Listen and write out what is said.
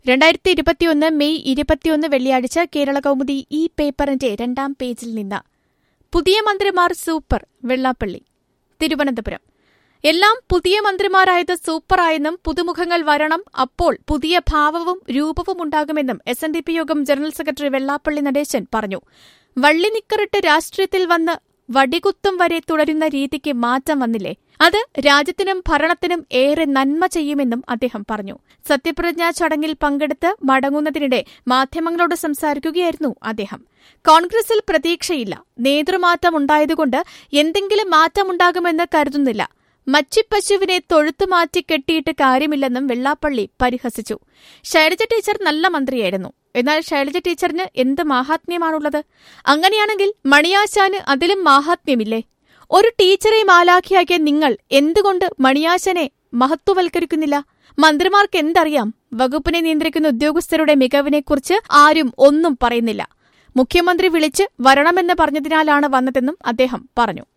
രണ്ടായിരത്തി ഇരുപത്തിയൊന്ന് മെയ് ഇരുപത്തിയൊന്ന് വെള്ളിയാഴ്ച കേരള കൗമുദി ഈ പേപ്പറിന്റെ രണ്ടാം പേജിൽ നിന്ന് പുതിയ മന്ത്രിമാർ സൂപ്പർ വെള്ളാപ്പള്ളി തിരുവനന്തപുരം എല്ലാം പുതിയ മന്ത്രിമാരായത് സൂപ്പറായെന്നും പുതുമുഖങ്ങൾ വരണം അപ്പോൾ പുതിയ ഭാവവും രൂപവും ഉണ്ടാകുമെന്നും എസ് എൻ ഡി പി യോഗം ജനറൽ സെക്രട്ടറി വെള്ളാപ്പള്ളി നടേശൻ പറഞ്ഞു വള്ളി നിക്കറിട്ട് രാഷ്ട്രീയത്തിൽ വന്ന് വടികുത്തും വരെ തുടരുന്ന രീതിക്ക് മാറ്റം വന്നില്ലേ അത് രാജ്യത്തിനും ഭരണത്തിനും ഏറെ നന്മ ചെയ്യുമെന്നും അദ്ദേഹം പറഞ്ഞു സത്യപ്രതിജ്ഞാ ചടങ്ങിൽ പങ്കെടുത്ത് മടങ്ങുന്നതിനിടെ മാധ്യമങ്ങളോട് സംസാരിക്കുകയായിരുന്നു അദ്ദേഹം കോൺഗ്രസിൽ പ്രതീക്ഷയില്ല നേതൃമാറ്റമുണ്ടായതുകൊണ്ട് എന്തെങ്കിലും മാറ്റമുണ്ടാകുമെന്ന് കരുതുന്നില്ല മച്ചിപ്പശുവിനെ തൊഴുത്തു മാറ്റി കെട്ടിയിട്ട് കാര്യമില്ലെന്നും വെള്ളാപ്പള്ളി പരിഹസിച്ചു ശൈലജ ടീച്ചർ നല്ല മന്ത്രിയായിരുന്നു എന്നാൽ ശൈലജ ടീച്ചറിന് എന്ത് മാഹാത്മ്യമാണുള്ളത് അങ്ങനെയാണെങ്കിൽ മണിയാശാന് അതിലും മാഹാത്മ്യമില്ലേ ഒരു ടീച്ചറെ മാലാഖിയാക്കിയ നിങ്ങൾ എന്തുകൊണ്ട് മണിയാശനെ മഹത്വവൽക്കരിക്കുന്നില്ല മന്ത്രിമാർക്ക് എന്തറിയാം വകുപ്പിനെ നിയന്ത്രിക്കുന്ന ഉദ്യോഗസ്ഥരുടെ മികവിനെക്കുറിച്ച് ആരും ഒന്നും പറയുന്നില്ല മുഖ്യമന്ത്രി വിളിച്ച് വരണമെന്ന് പറഞ്ഞതിനാലാണ് വന്നതെന്നും അദ്ദേഹം പറഞ്ഞു